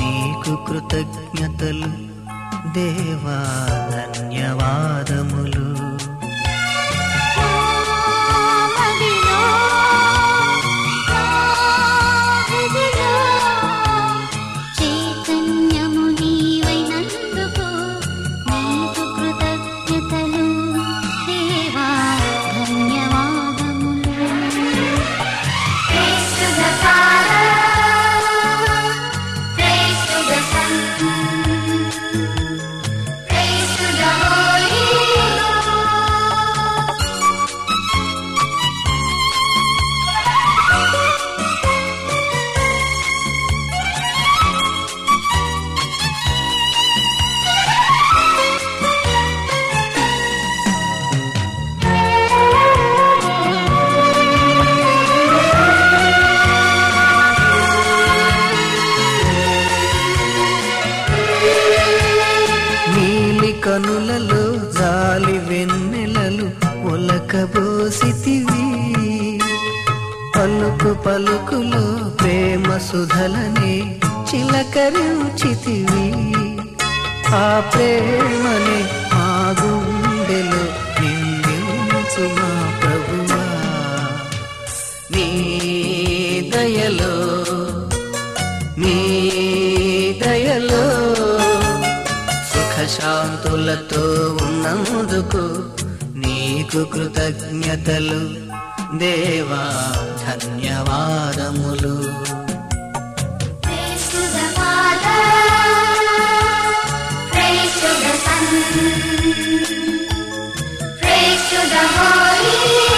నీకు కృతజ్ఞతలు దేవా ధన్యవాదములు మదిలో హృదయలో చైతన్యము నీవైనందుకు నీకు కృతజ్ఞతలు దేవా ధన్యవాదములు Praise to the Father, praise to the Son, praise to the Holy Ghost. నీలి కనులలో జాలి వెన్నెలలు ఒలకబోసితివి పలుకు పలుకులో ప్రేమ సుధలని చిలకరించితివి ఆ ప్రేమని మా గుండెలో నిందించు మా ప్రభువా నీ దయలో నీ దయలో సుఖశాంతులతో ఉన్నందుకు నీకు కృతజ్ఞతలు దేవా ధన్యవాదములు Praise to the Father, praise to the Son, praise to the Holy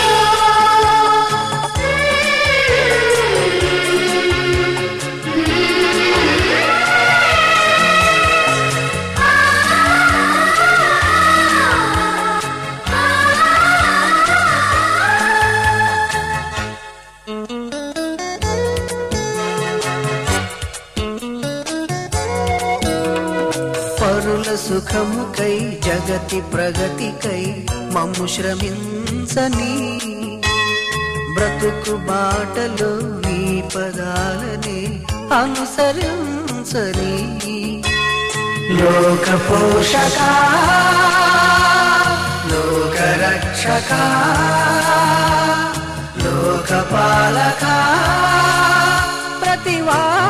పరుల సుఖముకై జగతి ప్రగతికై మమ్ము శ్రమించని బ్రతుకు బాటలో నీ పదాలని అనుసరించని లోక పోషక లోక రక్షక లోక పాలక ప్రతివా